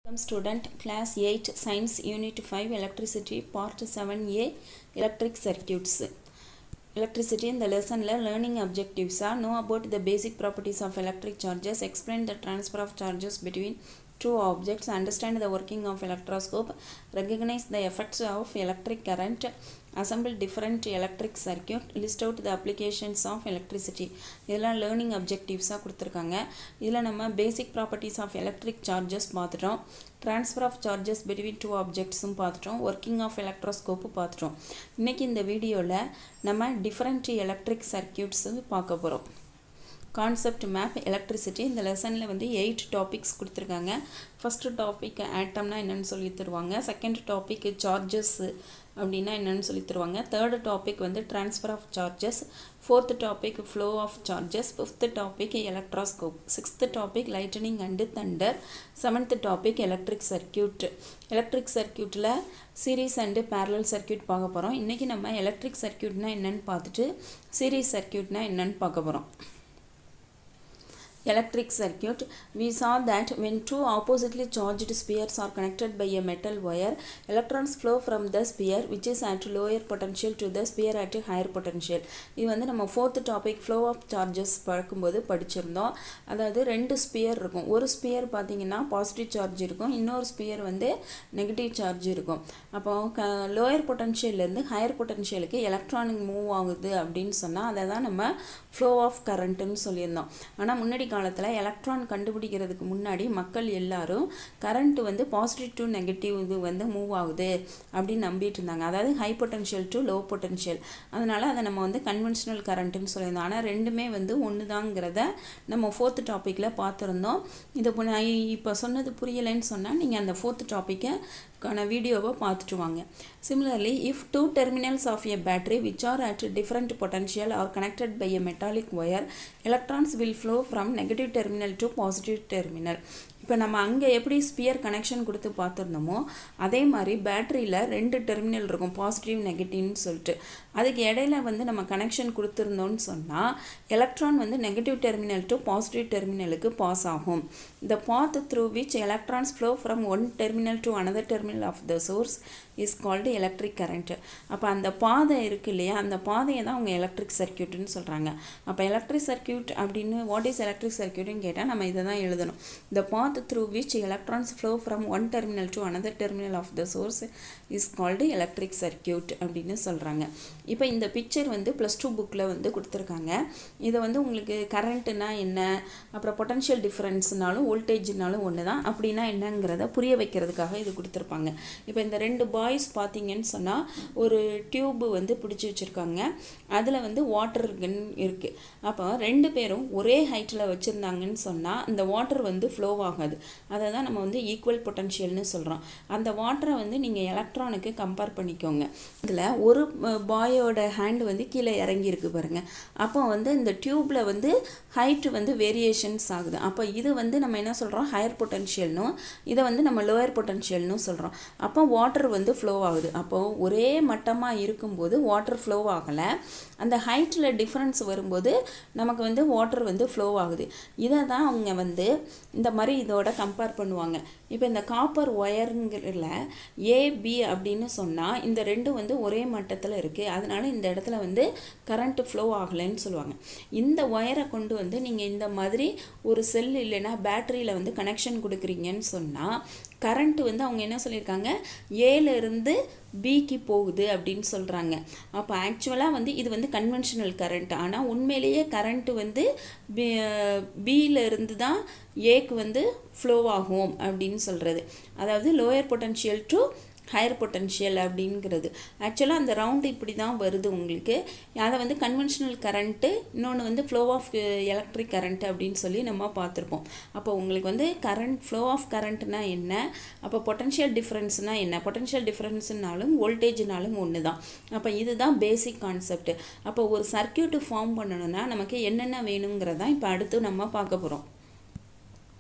student class 8 science unit 5 electricity part 7a electric circuits electricity in the lesson la learning objectives are know about the basic properties of electric charges explain the transfer of charges between two objects understand the working of electroscope recognize the effects of electric current assemble different electric circuit list out the applications of electricity இதெல்லாம் learning அப்ஜெக்டிவ்ஸாக கொடுத்துருக்காங்க இதில் நம்ம basic properties of electric charges பார்த்துட்டோம் transfer of charges between two ஆப்ஜெக்ட்ஸும் பார்த்துட்டோம் working of எலக்ட்ரோஸ்கோப்பு பார்த்துட்டோம் இன்றைக்கி இந்த வீடியோவில் நம்ம டிஃப்ரெண்ட் எலக்ட்ரிக் சர்க்கியூட்ஸு பார்க்க போகிறோம் கான்செப்ட் மேப் எலக்ட்ரிசிட்டி இந்த லெசனில் வந்து எயிட் டாபிக்ஸ் கொடுத்துருக்காங்க ஃபஸ்ட்டு டாபிக் ஆட்டம்னா என்னென்னு சொல்லி தருவாங்க செகண்ட் டாபிக் சார்ஜஸ் அப்படின்னா என்னென்னு சொல்லி தருவாங்க தேர்டு டாபிக் வந்து transfer of charges fourth topic flow of charges fifth topic electroscope sixth topic lightning and thunder seventh topic electric circuit electric சர்க்கியூட்டில் சீரீஸ் அண்டு பேரலல் சர்க்கியூட் பார்க்க போகிறோம் இன்றைக்கி நம்ம எலக்ட்ரிக் சர்க்கியூட்னா என்னென்னு பார்த்துட்டு சீரீஸ் சர்க்கியூட்னா என்னென்னு பார்க்க போகிறோம் electric circuit we saw that when two oppositely charged spheres are connected by a metal wire electrons flow from the sphere which is at lower potential to the sphere at higher potential இது வந்து நம்ம fourth topic flow of charges பார்க்கும்போது படிச்சிருந்தோம் அதாவது ரெண்டு sphere இருக்கும் ஒரு sphere பார்த்தீங்கன்னா பாசிட்டிவ் சார்ஜ் இருக்கும் இன்னொரு ஸ்பியர் வந்து நெகட்டிவ் சார்ஜ் இருக்கும் அப்போ க லோயர் பொட்டன்ஷியல்லேருந்து ஹையர் பொட்டன்ஷியலுக்கு எலக்ட்ரானிக் மூவ் ஆகுது அப்படின்னு சொன்னால் அதை தான் நம்ம ஃப்ளோ ஆஃப் கரண்ட்டுன்னு சொல்லியிருந்தோம் ஆனால் முன்னாடி காலத்தில் எலக்ட்ரான் கண்டுபிடிக்கிறதுக்கு முன்னாடி மக்கள் எல்லாரும் கரண்ட் வந்து பாசிட்டிவ் டு நெகட்டிவ் இது வந்து மூவ் ஆகுது அப்படின்னு நம்பிட்டு இருந்தாங்க அதாவது high potential to low potential அதனால் அதை நம்ம வந்து கன்வென்ஷனல் கரண்ட்டுன்னு சொல்லியிருந்தோம் ஆனால் ரெண்டுமே வந்து ஒன்று தாங்கிறத நம்ம ஃபோர்த்து டாப்பிக்கில் பார்த்துருந்தோம் இது இப்போ சொன்னது புரியலைன்னு சொன்னால் நீங்கள் அந்த ஃபோர்த்து டாப்பிக்கை க்கான வீடியோவை பார்த்துட்டு வாங்க similarly if two terminals of a battery which are at different potential are connected by a metallic wire electrons will flow from negative terminal to positive terminal இப்போ நம்ம அங்கே எப்படி ஸ்பியர் கனெக்ஷன் கொடுத்து பார்த்துருந்தோமோ அதே மாதிரி பேட்டரியில் ரெண்டு டெர்மினல் இருக்கும் பாசிட்டிவ் நெகட்டிவ்னு சொல்லிட்டு அதுக்கு இடையில வந்து நம்ம கனெக்ஷன் கொடுத்துருந்தோம்னு சொன்னால் எலக்ட்ரான் வந்து நெகட்டிவ் டெர்மினல் டு பாசிட்டிவ் டெர்மினலுக்கு பாஸ் ஆகும் the path through which electrons flow from one terminal to another terminal of the source is called electric current அப்போ அந்த பாதை இருக்குது இல்லையா அந்த பாதையை தான் அவங்க எலக்ட்ரிக் சர்க்கியூட்னு சொல்கிறாங்க அப்போ எலக்ட்ரிக் சர்க்கியூட் அப்படின்னு வாட் இஸ் எலக்ட்ரிக் சர்க்கியூட்னு கேட்டால் நம்ம இதை தான் எழுதணும் த பாத் through which electrons flow from one terminal to another terminal of the source is called electric circuit அப்படின்னு சொல்கிறாங்க இப்போ இந்த பிக்சர் வந்து ப்ளஸ் டூ புக்கில் வந்து கொடுத்துருக்காங்க இதை வந்து உங்களுக்கு கரண்ட்டுனா என்ன அப்புறம் பொட்டன்ஷியல் டிஃப்ரென்ஸ்னாலும் வோல்டேஜ்னாலும் ஒன்று தான் அப்படின்னா என்னங்கிறத புரிய வைக்கிறதுக்காக இது கொடுத்துருப்பாங்க இப்போ இந்த ரெண்டு பாய்ஸ் பார்த்தீங்கன்னு சொன்னால் ஒரு டியூப்பு வந்து பிடிச்சி வச்சுருக்காங்க அதில் வந்து வாட்டர் இருக்குன்னு இருக்குது அப்போ ரெண்டு பேரும் ஒரே ஹைட்டில் வச்சுருந்தாங்கன்னு சொன்னால் அந்த வாட்டர் வந்து ஃப்ளோ ஆகாது அதை தான் நம்ம வந்து ஈக்குவல் பொட்டன்ஷியல்னு சொல்கிறோம் அந்த வாட்டரை வந்து நீங்கள் எலக்ட்ரானுக்கு கம்பேர் பண்ணிக்கோங்க இதில் ஒரு பாயோட ஹேண்டு வந்து கீழே இறங்கியிருக்கு பாருங்கள் அப்போ வந்து இந்த டியூப்பில் வந்து ஹைட்டு வந்து வேரியேஷன்ஸ் ஆகுது அப்போ இது வந்து நம்ம என்ன சொல்கிறோம் ஹையர் பொட்டன்ஷியல்னும் இதை வந்து நம்ம லோயர் பொட்டன்ஷியல்னு சொல்கிறோம் அப்போ வாட்டர் வந்து ஃப்ளோ ஆகுது அப்போது ஒரே மட்டமாக இருக்கும்போது வாட்டர் ஃப்ளோ ஆகலை அந்த ஹைட்டில் டிஃப்ரென்ஸ் வரும்போது நமக்கு வந்து வாட்டர் வந்து ஃப்ளோ ஆகுது இதை தான் அவங்க வந்து இந்த மாதிரி இதோட கம்பேர் பண்ணுவாங்க இப்போ இந்த காப்பர் ஒயருங்கிறதுல ஏபி அப்படின்னு சொன்னால் இந்த ரெண்டும் வந்து ஒரே மட்டத்தில் இருக்குது அதனால இந்த இடத்துல வந்து கரண்ட்டு ஃப்ளோ ஆகலைன்னு சொல்லுவாங்க இந்த ஒயரை கொண்டு வந்து நீங்கள் இந்த மாதிரி ஒரு செல் இல்லைன்னா பேட்டரியில் வந்து கனெக்ஷன் கொடுக்குறீங்கன்னு சொன்னால் கரண்ட்டு வந்து அவங்க என்ன சொல்லியிருக்காங்க ஏலேருந்து பிக்கு போகுது அப்படின்னு சொல்கிறாங்க அப்போ ஆக்சுவலாக வந்து இது வந்து கன்வென்ஷனல் கரண்ட் ஆனால் உண்மையிலேயே கரண்ட்டு வந்து பி பியிலிருந்து தான் ஏக்கு வந்து ஃப்ளோ ஆகும் அப்படின்னு சொல்கிறது அதாவது lower potential to higher potential அப்படிங்கிறது ஆக்சுவலாக அந்த ரவுண்டு இப்படி தான் வருது உங்களுக்கு அதை வந்து கன்வென்ஷனல் கரண்ட்டு இன்னொன்று வந்து ஃப்ளோ ஆஃப் எலக்ட்ரிக் கரண்ட் அப்படின்னு சொல்லி நம்ம பார்த்துருப்போம் அப்போ உங்களுக்கு வந்து கரண்ட் ஃப்ளோ ஆஃப் கரண்ட்னா என்ன அப்போ பொட்டன்ஷியல் டிஃப்ரென்ஸ்னால் என்ன பொட்டன்ஷியல் டிஃப்ரென்ஸ்னாலும் வோல்டேஜ்னாலும் ஒன்று தான் அப்போ இதுதான் பேசிக் கான்செப்ட் அப்போ ஒரு சர்க்கியூட்டு ஃபார்ம் பண்ணணும்னா நமக்கு என்னென்ன வேணுங்கிறதான் இப்போ அடுத்து நம்ம பார்க்க போகிறோம்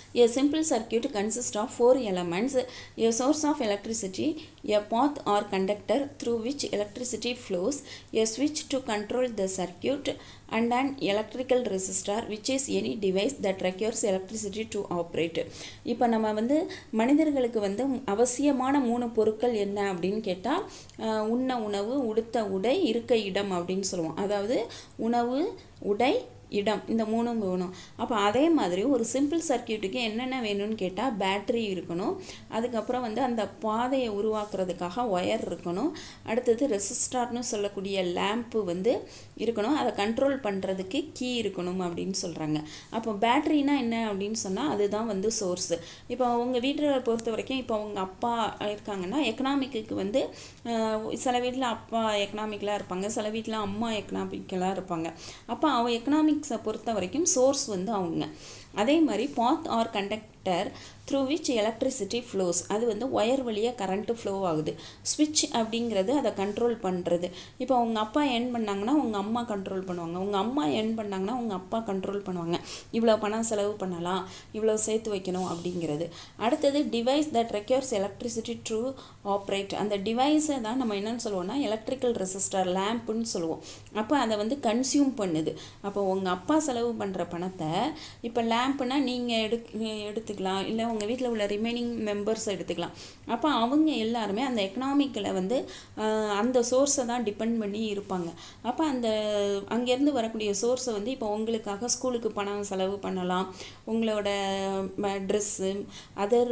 A simple circuit consists of four elements a source of electricity, a path or conductor through which electricity flows, a switch to control the circuit, and an electrical resistor which is any device that requires electricity to operate. இப்போ நம்ம வந்து மனிதர்களுக்கு வந்து அவசியமான மூணு பொருட்கள் என்ன அப்படின்னு கேட்டால் உண்ண உணவு உடுத்த உடை இருக்க இடம் அப்படின்னு சொல்லுவோம் அதாவது உணவு உடை இடம் இந்த மூணும் வேணும் அப்போ அதே மாதிரி ஒரு சிம்பிள் சர்க்கியூட்டுக்கு என்னென்ன வேணும்னு கேட்டால் பேட்ரி இருக்கணும் அதுக்கப்புறம் வந்து அந்த பாதையை உருவாக்குறதுக்காக ஒயர் இருக்கணும் அடுத்தது ரெசிஸ்டார்னு சொல்லக்கூடிய லேம்ப்பு வந்து இருக்கணும் அதை கண்ட்ரோல் பண்ணுறதுக்கு கீ இருக்கணும் அப்படின்னு சொல்கிறாங்க அப்போ பேட்ரினா என்ன அப்படின்னு சொன்னால் அதுதான் வந்து சோர்ஸு இப்போ உங்கள் வீட்டில் பொறுத்த வரைக்கும் இப்போ உங்கள் அப்பா இருக்காங்கன்னா எக்கனாமிக்கு வந்து சில வீட்டில் அப்பா எக்கனாமிக்கலாக இருப்பாங்க சில வீட்டில் அம்மா எக்கனாமிக்கலாக இருப்பாங்க அப்போ அவன் எக்கனாமிக்ஸை பொறுத்த வரைக்கும் சோர்ஸ் வந்து அவங்க அதே மாதிரி path or conductor through which electricity flows அது வந்து ஒயர் வழியாக கரண்ட்டு ஃப்ளோ ஆகுது ஸ்விட்ச் அப்படிங்கிறது அதை கண்ட்ரோல் பண்ணுறது இப்போ உங்கள் அப்பா என் பண்ணாங்கன்னா உங்கள் அம்மா கண்ட்ரோல் பண்ணுவாங்க உங்கள் அம்மா என் பண்ணாங்கன்னா உங்கள் அப்பா கண்ட்ரோல் பண்ணுவாங்க இவ்வளோ பணம் செலவு பண்ணலாம் இவ்வளோ சேர்த்து வைக்கணும் அப்படிங்கிறது அடுத்தது device that requires electricity to operate அந்த டிவைஸை தான் நம்ம என்னென்னு சொல்லுவோம்னா எலக்ட்ரிக்கல் ரெசிஸ்டர் லேம்ப்புன்னு சொல்லுவோம் அப்போ அதை வந்து கன்சியூம் பண்ணுது அப்போ உங்கள் அப்பா செலவு பண்ணுற பணத்தை இப்போ லேம்ப்புனா நீங்கள் எடு எடுத்துக்கலாம் இல்லை உங்கள் வீட்டில் உள்ள ரிமைனிங் மெம்பர்ஸ் எடுத்துக்கலாம் அப்போ அவங்க எல்லாருமே அந்த எக்கனாமிக்கில் வந்து அந்த சோர்ஸை தான் டிபெண்ட் பண்ணி இருப்பாங்க அப்போ அந்த அங்கேருந்து வரக்கூடிய சோர்ஸை வந்து இப்போ உங்களுக்காக ஸ்கூலுக்கு பணம் செலவு பண்ணலாம் உங்களோட ட்ரெஸ்ஸு அதர்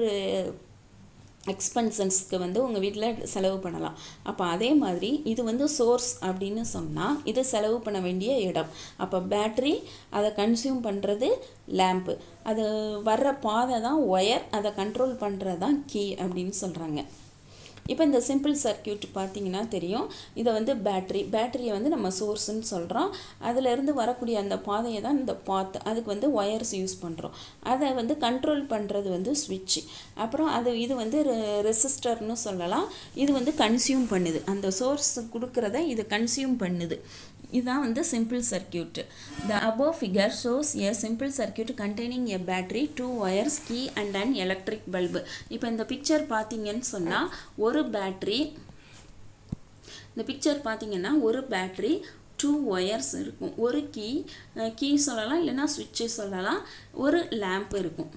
எக்ஸ்பென்சன்ஸ்க்கு வந்து உங்கள் வீட்டில் செலவு பண்ணலாம் அப்போ அதே மாதிரி இது வந்து சோர்ஸ் அப்படின்னு சொன்னால் இது செலவு பண்ண வேண்டிய இடம் அப்போ பேட்ரி அதை கன்சியூம் பண்ணுறது லேம்ப்பு அது வர்ற பாதை தான் ஒயர் அதை கண்ட்ரோல் பண்ணுறது தான் கீ அப்படின்னு சொல்கிறாங்க இப்போ இந்த சிம்பிள் சர்க்கியூட் பார்த்தீங்கன்னா தெரியும் இதை வந்து பேட்ரி பேட்டரியை வந்து நம்ம சோர்ஸ்ன்னு சொல்கிறோம் அதிலேருந்து வரக்கூடிய அந்த பாதையை தான் இந்த பாத் அதுக்கு வந்து ஒயர்ஸ் யூஸ் பண்ணுறோம் அதை வந்து கண்ட்ரோல் பண்ணுறது வந்து ஸ்விட்ச் அப்புறம் அது இது வந்து ரெசிஸ்டர்னு சொல்லலாம் இது வந்து கன்சியூம் பண்ணுது அந்த சோர்ஸ் கொடுக்குறத இது கன்சியூம் பண்ணுது இதுதான் வந்து simple circuit the above figure shows a simple circuit containing a battery two wires key and an electric bulb இப்போ இந்த பிக்சர் பார்த்தீங்கன்னு சொன்னால் ஒரு பேட்ரி இந்த பிக்சர் பார்த்தீங்கன்னா ஒரு பேட்ரி டூ ஒயர்ஸ் இருக்கும் ஒரு கீ கீ சொல்லலாம் இல்லைன்னா சுவிட்சு சொல்லலாம் ஒரு லேம்ப் இருக்கும்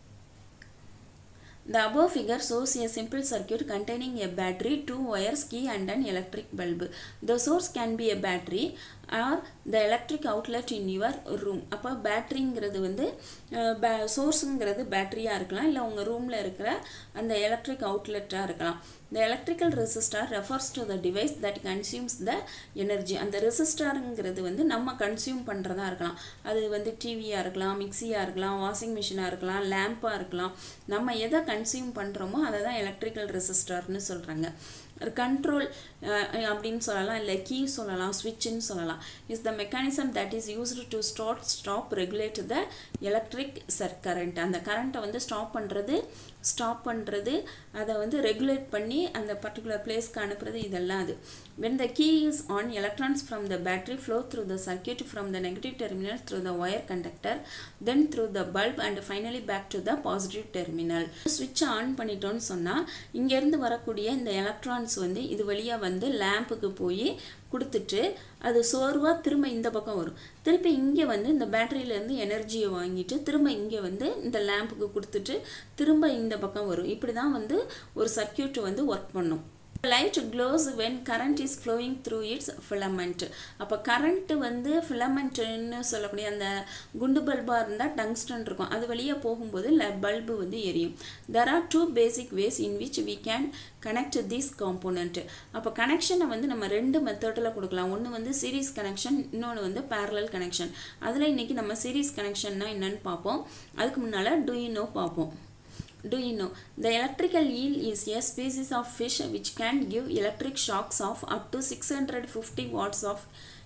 The above figure shows a simple circuit containing a battery, two wires, key and an electric bulb. The source can be a battery or the electric outlet in your room. அப்போ பேட்ரிங்கிறது வந்து சோர்ஸுங்கிறது பேட்டரியாக இருக்கலாம் இல்லை உங்கள் ரூமில் இருக்கிற அந்த electric அவுட்லெட்டாக இருக்கலாம் The electrical resistor refers to the device that consumes the energy. அந்த ரெசிஸ்டாருங்கிறது வந்து நம்ம கன்சியூம் பண்ணுறதா இருக்கலாம் அது வந்து டிவியாக இருக்கலாம் மிக்சியாக இருக்கலாம் வாஷிங் மிஷினாக இருக்கலாம் லேம்பாக இருக்கலாம் நம்ம எதை கன்சியூம் பண்ணுறோமோ அதை தான் எலக்ட்ரிக்கல் ரெசிஸ்டார்னு சொல்கிறாங்க கண்ட்ரோல் அப்படின்னு சொல்லலாம் இல்லை கீ சொல்லலாம் ஸ்விட்சுன்னு சொல்லலாம் is the mechanism that is used to start stop regulate the electric சர் கரண்ட் அந்த கரண்ட்டை வந்து ஸ்டாப் பண்ணுறது ஸ்டாப் பண்ணுறது அதை வந்து ரெகுலேட் பண்ணி அந்த பர்டிகுலர் பிளேஸ்க்கு அனுப்புறது இதெல்லாம் அது when the key is on electrons from the battery flow through the circuit from the negative terminal through the wire conductor then through the bulb and finally back to the positive terminal switch on பண்ணிட்டோம்னு சொன்னால் இங்கேருந்து வரக்கூடிய இந்த electrons வந்து இது வழியாக வந்து லேம்புக்கு போய் கொடுத்துட்டு அது சோர்வாக திரும்ப இந்த பக்கம் வரும் திருப்பி இங்கே வந்து இந்த பேட்டரியிலேருந்து எனர்ஜியை வாங்கிட்டு திரும்ப இங்கே வந்து இந்த லேம்புக்கு கொடுத்துட்டு திரும்ப இந்த பக்கம் வரும் இப்படி தான் வந்து ஒரு சர்க்கியூட் வந்து ஒர்க் பண்ணும் light glows when current is flowing through its filament அப்போ கரண்ட்டு வந்து ஃபிலமெண்ட்டுன்னு சொல்லக்கூடிய அந்த குண்டு பல்பாக இருந்தால் டங்ஸ்டன் இருக்கும் அது வழியாக போகும்போது பல்பு வந்து எரியும் there are two basic ways in which we can connect this component அப்போ கனெக்ஷனை வந்து நம்ம ரெண்டு மெத்தடில் கொடுக்கலாம் ஒன்று வந்து சீரீஸ் கனெக்ஷன் இன்னொன்று வந்து பேரலல் கனெக்ஷன் அதில் இன்றைக்கி நம்ம சீரீஸ் கனெக்ஷன்னா என்னன்னு பார்ப்போம் அதுக்கு முன்னால் டூயினோ பார்ப்போம் Do you know? The electrical eel is a species of fish which can give electric shocks of up to 650 watts of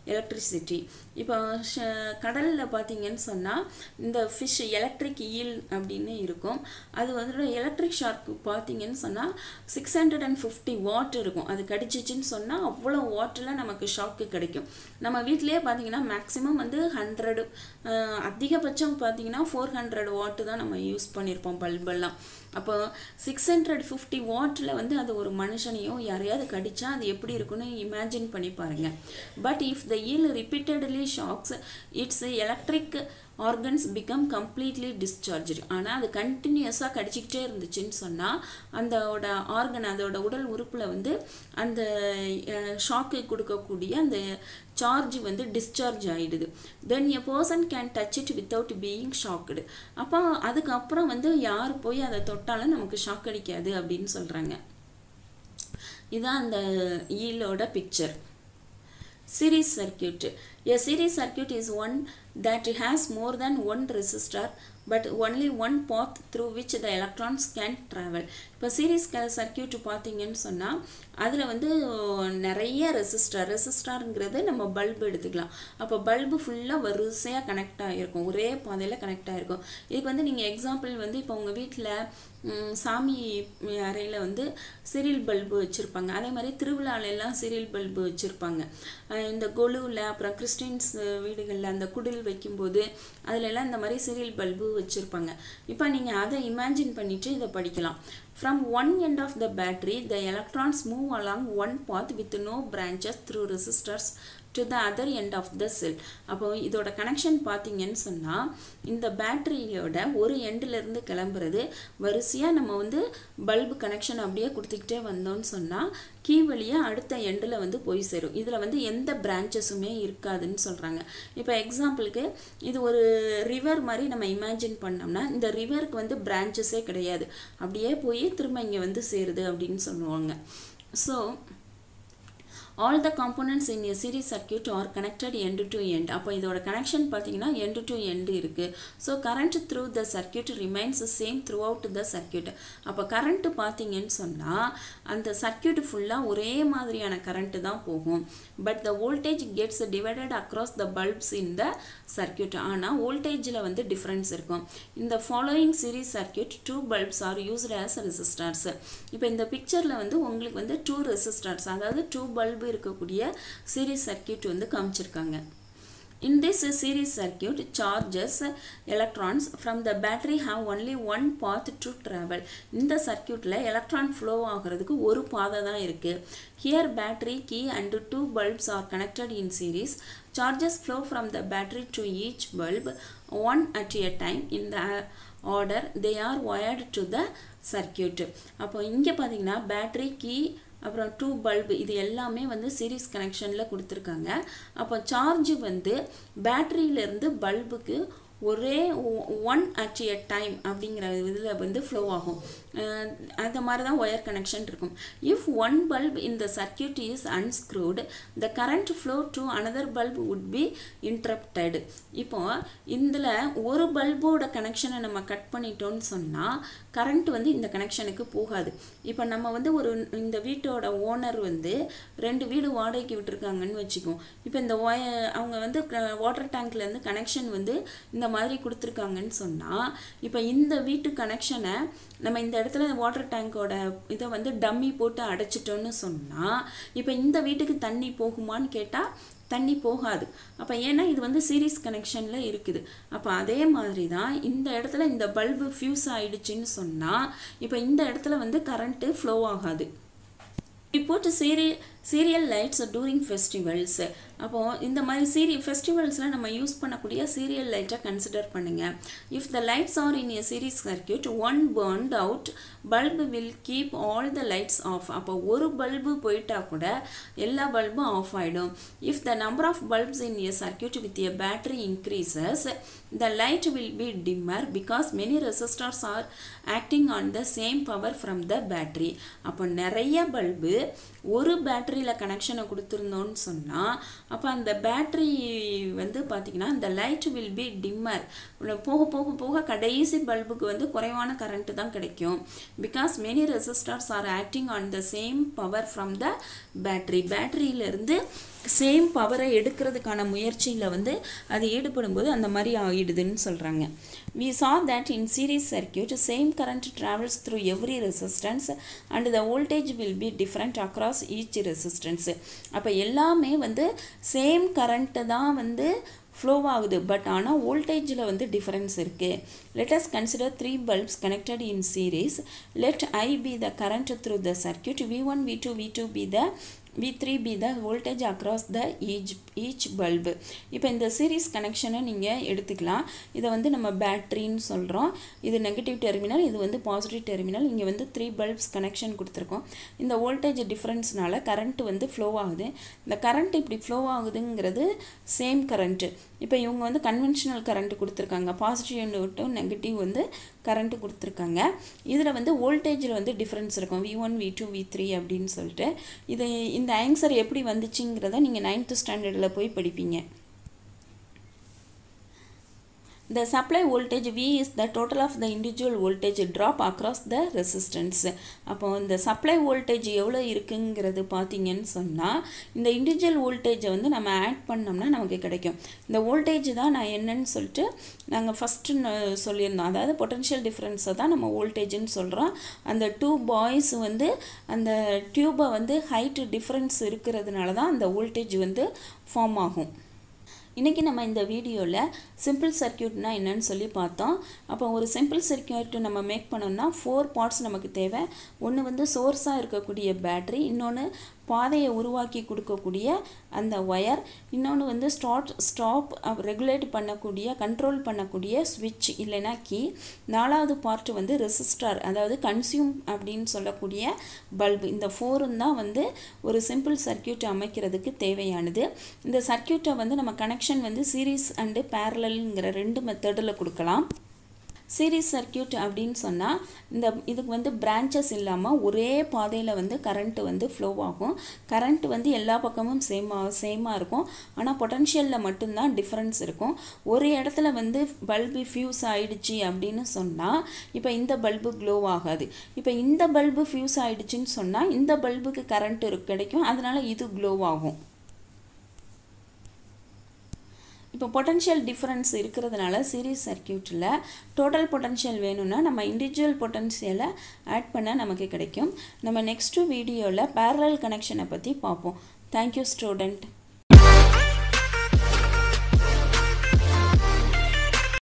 electricity இப்போ கடலில் பார்த்தீங்கன்னு சொன்னால் இந்த ஃபிஷ் எலக்ட்ரிக் ஈல் அப்படின்னு இருக்கும் அது வந்து எலக்ட்ரிக் ஷார்க்கு பார்த்தீங்கன்னு சொன்னால் six hundred and fifty watt இருக்கும் அது கடிச்சிச்சின்னு சொன்னால் அவ்வளோ வாட்டில் நமக்கு ஷாக்கு கிடைக்கும் நம்ம வீட்டிலேயே பார்த்தீங்கன்னா மேக்ஸிமம் வந்து ஹண்ட்ரடு அதிகபட்சம் பார்த்தீங்கன்னா ஃபோர் ஹண்ட்ரட் வாட்டு தான் நம்ம யூஸ் பண்ணியிருப்போம் பல்பெல்லாம் அப்போ சிக்ஸ் ஹண்ட்ரட் ஃபிஃப்டி வாட்டில் வந்து அது ஒரு மனுஷனையோ யாரையாவது கடிச்சா அது எப்படி இருக்குன்னு இமேஜின் பண்ணி பாருங்க but if the eel repeatedly shocks its electric organs become completely discharge ஆனால் அது கண்டினியூஸாக கடிச்சிக்கிட்டே இருந்துச்சுன்னு சொன்னால் அந்தோட ஆர்கன் அதோட உடல் உறுப்பில் வந்து அந்த ஷாக்கு கொடுக்கக்கூடிய அந்த சார்ஜ் வந்து டிஸ்சார்ஜ் ஆகிடுது then a person can touch it without being shocked அப்போ அதுக்கப்புறம் வந்து யார் போய் அதை தொட்டாலும் நமக்கு ஷாக் அடிக்காது அப்படின்னு சொல்கிறாங்க இதுதான் அந்த ஈலோட picture series circuit a series circuit is one that has more than one resistor but only one path through which the electrons can travel இப்போ சீரீஸ் சர்க்கியூட் பார்த்தீங்கன்னு சொன்னால் அதில் வந்து நிறைய ரெசிஸ்டர் ரெசிஸ்டாருங்கிறது நம்ம பல்பு எடுத்துக்கலாம் அப்போ பல்பு ஃபுல்லாக வரிசையாக கனெக்ட் ஆகிருக்கும் ஒரே பாதையில் கனெக்ட் ஆகிருக்கும் இதுக்கு வந்து நீங்கள் எக்ஸாம்பிள் வந்து இப்போ உங்கள் வீட்டில் சாமி அறையில் வந்து சீரியல் பல்பு வச்சுருப்பாங்க அதே மாதிரி திருவிழாலெல்லாம் சீரியல் பல்பு வச்சுருப்பாங்க இந்த கொலுவில் அப்புறம் கிறிஸ்டின்ஸ் வீடுகளில் அந்த குடில் வைக்கும்போது அதிலெல்லாம் இந்த மாதிரி சீரியல் பல்பு வச்சுருப்பாங்க இப்போ நீங்கள் அதை இமேஜின் பண்ணிவிட்டு இதை படிக்கலாம் From one end of the battery, the electrons move along one path with no branches through resistors to the other end of the cell அப்போ இதோட கனெக்ஷன் பார்த்தீங்கன்னு சொன்னால் இந்த பேட்டரியோட ஒரு எண்டுலேருந்து கிளம்புறது வரிசையாக நம்ம வந்து பல்பு கனெக்ஷன் அப்படியே கொடுத்துக்கிட்டே வந்தோம்னு சொன்னால் கீ வழியாக அடுத்த எண்டில் வந்து போய் சேரும் இதில் வந்து எந்த பிரான்ச்சஸுமே இருக்காதுன்னு சொல்கிறாங்க இப்போ எக்ஸாம்பிளுக்கு இது ஒரு ரிவர் மாதிரி நம்ம இமேஜின் பண்ணோம்னா இந்த ரிவருக்கு வந்து பிரான்ச்சஸே கிடையாது அப்படியே போய் திரும்ப இங்கே வந்து சேருது அப்படின்னு சொல்லுவாங்க so all the components in a series circuit are connected end to end அப்போ இதோட கனெக்ஷன் பார்த்தீங்கன்னா end to end இருக்கு so current through the circuit remains the same throughout the circuit அப்போ current பார்த்தீங்கன்னு சொன்னால் அந்த சர்க்கியூட் ஃபுல்லாக ஒரே மாதிரியான current தான் போகும் but the voltage gets divided across the bulbs in the circuit ஆனால் வோல்டேஜில் வந்து டிஃப்ரென்ஸ் இருக்கும் இந்த following series circuit two bulbs are used as resistors இப்போ இந்த பிக்சரில் வந்து உங்களுக்கு வந்து டூ ரெசிஸ்டர்ஸ் அதாவது டூ பல்பு இருக்கக்கூடிய சீரிஸ் சர்க்கியூட் வந்து காமிச்சிருக்காங்க In this series circuit, charges electrons from the battery have only one path to travel. இந்த சர்க்கியூட்டில் எலக்ட்ரான் ஃப்ளோ ஆகிறதுக்கு ஒரு பாதை தான் இருக்குது here battery key and two bulbs are connected in series charges flow from the battery to each bulb one at a time in the order they are wired to the circuit அப்போ இங்கே பார்த்தீங்கன்னா battery key அப்புறம் two bulb இது எல்லாமே வந்து series கனெக்ஷனில் கொடுத்துருக்காங்க அப்போ charge வந்து பேட்டரியிலேருந்து பல்புக்கு ஒரே ஒன் அட் எ டைம் அப்படிங்கிற இதில் வந்து ஃப்ளோ ஆகும் அந்த மாதிரி தான் ஒயர் கனெக்ஷன் இருக்கும் இஃப் ஒன் பல்ப் இந்த circuit is unscrewed the current flow to another bulb would be interrupted இப்போ இதில் ஒரு பல்போட கனெக்ஷனை நம்ம கட் பண்ணிட்டோம்னு சொன்னால் கரண்ட் வந்து இந்த கனெக்ஷனுக்கு போகாது இப்போ நம்ம வந்து ஒரு இந்த வீட்டோட ஓனர் வந்து ரெண்டு வீடு வாடகைக்கு விட்டுருக்காங்கன்னு வச்சுக்கோம் இப்போ இந்த ஒய அவங்க வந்து வாட்டர் டேங்க்லேருந்து கனெக்ஷன் வந்து இந்த மாதிரி கொடுத்துருக்காங்கன்னு சொன்னால் இப்போ இந்த வீட்டு கனெக்ஷனை நம்ம இந்த இடத்துல வாட்டர் டேங்கோட இதை வந்து டம்மி போட்டு அடைச்சிட்டோன்னு சொன்னால் இப்போ இந்த வீட்டுக்கு தண்ணி போகுமான்னு கேட்டால் தண்ணி போகாது அப்போ ஏன்னா இது வந்து சீரிஸ் கனெக்ஷனில் இருக்குது அப்போ அதே மாதிரி தான் இந்த இடத்துல இந்த பல்பு ஃபியூஸ் ஆயிடுச்சுன்னு சொன்னால் இப்போ இந்த இடத்துல வந்து கரண்ட்டு ஃப்ளோ ஆகாது இப்போ சீரி சீரியல் லைட்ஸ் டூரிங் ஃபெஸ்டிவல்ஸ் அப்போது இந்த மாதிரி சீரி ஃபெஸ்டிவல்ஸில் நம்ம யூஸ் பண்ணக்கூடிய சீரியல் லைட்டை கன்சிடர் பண்ணுங்கள் if the lights are in a series circuit one burnt out bulb will keep all the lights off அப்போ ஒரு பல்பு போயிட்டா கூட எல்லா பல்பும் ஆஃப் ஆகிடும் if the number of bulbs in a circuit with a battery increases the light will be dimmer because many resistors are acting on the same power from the battery அப்போ நிறைய bulb ஒரு பேட்டரியில் கனெக்ஷனை கொடுத்துருந்தோன்னு சொன்னால் அப்போ அந்த battery வந்து பார்த்திங்கன்னா அந்த லைட் வில் பி டிம்மர் போக போக போக கடைசி பல்புக்கு வந்து குறைவான கரண்ட்டு தான் கிடைக்கும் because many resistors are acting on the same power from the battery பேட்டரியிலேருந்து சேம் பவரை எடுக்கிறதுக்கான முயற்சியில் வந்து அது ஈடுபடும்போது அந்த மாதிரி ஆகிடுதுன்னு சொல்கிறாங்க we saw that in series circuit same current travels through every resistance and the voltage will be different across each resistance அப்போ எல்லாமே வந்து சேம் கரண்ட்டு தான் வந்து ஃப்ளோ ஆகுது பட் ஆனால் வோல்டேஜில் வந்து டிஃப்ரென்ஸ் இருக்குது let us consider three bulbs connected in series let I be the current through the circuit V one V two V two be the V three be the voltage across the each each bulb இப்போ இந்த series கனெக்ஷனை நீங்கள் எடுத்துக்கலாம் இதை வந்து நம்ம பேட்ரின்னு சொல்கிறோம் இது நெகட்டிவ் டெர்மினல் இது வந்து பாசிட்டிவ் டெர்மினல் இங்கே வந்து த்ரீ பல்ப்ஸ் கனெக்ஷன் கொடுத்துருக்கோம் இந்த வோல்டேஜ் டிஃப்ரென்ஸ்னால கரண்ட் வந்து ஃப்ளோ ஆகுது இந்த கரண்ட் இப்படி ஃப்ளோ ஆகுதுங்கிறது சேம் கரண்ட்டு இப்போ இவங்க வந்து கன்வென்ஷனல் கரண்ட் கொடுத்துருக்காங்க பாசிட்டிவ் டு நெகட்டிவ் வந்து கரண்ட்டு கொடுத்துருக்காங்க இதில் வந்து வோல்டேஜில் வந்து டிஃப்ரென்ஸ் இருக்கும் V one V two V three அப்படின்னு சொல்லிட்டு இது இந்த ஆன்சர் எப்படி வந்துச்சுங்கிறத நீங்கள் நைன்த்து ஸ்டாண்டர்டில் போய் படிப்பீங்க The supply voltage V is the total of the individual voltage drop across the resistance. அப்போ இந்த சப்ளை வோல்டேஜ் எவ்வளோ இருக்குங்கிறது பார்த்தீங்கன்னு சொன்னால் இந்த இண்டிவிஜுவல் வோல்டேஜை வந்து நம்ம ஆட் பண்ணோம்னா நமக்கு கிடைக்கும் இந்த வோல்டேஜ் தான் நான் என்னன்னு சொல்லிட்டு நாங்கள் ஃபஸ்ட்டு சொல்லியிருந்தோம் அதாவது பொட்டன்ஷியல் டிஃப்ரென்ஸை தான் நம்ம வோல்டேஜ்னு சொல்கிறோம் அந்த டூ பாய்ஸ் வந்து அந்த டியூபை வந்து ஹைட்டு டிஃப்ரென்ஸ் இருக்கிறதுனால தான் அந்த வோல்டேஜ் வந்து ஃபார்ம் ஆகும் இன்றைக்கி நம்ம இந்த வீடியோவில் சிம்பிள் சர்க்கியூட்னா என்னன்னு சொல்லி பார்த்தோம் அப்போ ஒரு சிம்பிள் சர்க்கியூட் நம்ம மேக் பண்ணோம்னா ஃபோர் பார்ட்ஸ் நமக்கு தேவை ஒன்று வந்து சோர்ஸாக இருக்கக்கூடிய பேட்ரி இன்னொன்று பாதையை உருவாக்கி கொடுக்கக்கூடிய அந்த ஒயர் இன்னொன்று வந்து ஸ்டார்ட் ஸ்டாப் ரெகுலேட் பண்ணக்கூடிய கண்ட்ரோல் பண்ணக்கூடிய ஸ்விட்ச் இல்லைன்னா கீ நாலாவது பார்ட் வந்து ரெசிஸ்டார் அதாவது கன்சியூம் அப்படின்னு சொல்லக்கூடிய பல்பு இந்த ஃபோரும் தான் வந்து ஒரு சிம்பிள் சர்க்கியூட் அமைக்கிறதுக்கு தேவையானது இந்த சர்க்கியூட்டை வந்து நம்ம கனெக்ஷன் வந்து சீரீஸ் அண்டு பேரலல்ங்கிற ரெண்டு மெத்தடில் கொடுக்கலாம் சீரீஸ் சர்க்கியூட் அப்படின்னு சொன்னால் இந்த இதுக்கு வந்து பிரான்ச்சஸ் இல்லாமல் ஒரே பாதையில் வந்து கரண்ட்டு வந்து ஃப்ளோ ஆகும் கரண்ட் வந்து எல்லா பக்கமும் சேமாக சேமாக இருக்கும் ஆனால் பொட்டன்ஷியலில் மட்டும்தான் டிஃப்ரென்ஸ் இருக்கும் ஒரு இடத்துல வந்து பல்பு ஃபியூஸ் ஆயிடுச்சு அப்படின்னு சொன்னால் இப்போ இந்த பல்பு க்ளோ ஆகாது இப்போ இந்த பல்பு ஃபியூஸ் ஆயிடுச்சுன்னு சொன்னால் இந்த பல்புக்கு கரண்ட் கிடைக்கும் அதனால் இது க்ளோ ஆகும் இப்போ பொட்டன்ஷியல் டிஃப்ரென்ஸ் இருக்கிறதுனால சீரீஸ் சர்க்கியூட்டில் டோட்டல் பொட்டன்ஷியல் வேணும்னா நம்ம இண்டிவிஜுவல் பொட்டன்ஷியலை ஆட் பண்ண நமக்கு கிடைக்கும் நம்ம நெக்ஸ்ட்டு வீடியோவில் பேரலல் கனெக்ஷனை பற்றி பார்ப்போம் தேங்க்யூ ஸ்டூடெண்ட்